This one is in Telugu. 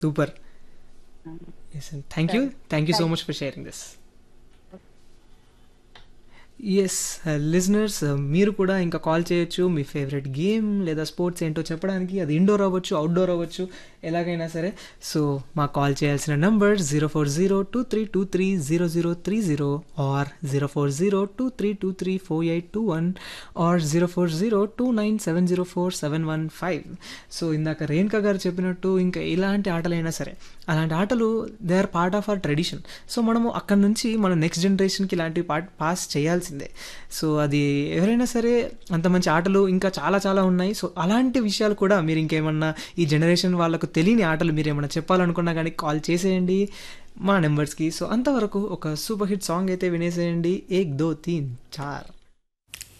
super yes and thank you thank you so much for sharing this yes listeners మీరు కూడా ఇంకా కాల్ చేయొచ్చు మీ ఫేవరెట్ గేమ్ లేదా స్పోర్ట్స్ ఏంటో చెప్పడానికి అది ఇండోర్ అవ్వచ్చు అవుట్డోర్ అవ్వచ్చు ఎలాగైనా సరే సో మాకు కాల్ చేయాల్సిన number zero four zero two three two three zero zero three zero or zero four zero two three two three four eight two one or zero four zero two nine seven zero four seven one five so ఇందాక రేణుకా గారు చెప్పినట్టు ఇంకా ఎలాంటి ఆటలైనా సరే అలాంటి ఆటలు they are part of our tradition so మనము అక్కడ నుంచి మన నెక్స్ట్ జనరేషన్కి ఇలాంటి పార్ట్ పాస్ చేయాల్సిందే సో అది ఎవరైనా సరే అంత మంచి ఆటలు ఇంకా చాలా చాలా ఉన్నాయి సో అలాంటి విషయాలు కూడా మీరు ఇంకేమన్నా ఈ జనరేషన్ వాళ్ళకు తెలియని ఆటలు మీరు ఏమన్నా చెప్పాలనుకున్నా కానీ కాల్ చేసేయండి మా నెంబర్స్కి సో అంతవరకు ఒక సూపర్ హిట్ సాంగ్ అయితే వినేసేయండి ఏక్ దో తీన్ చార్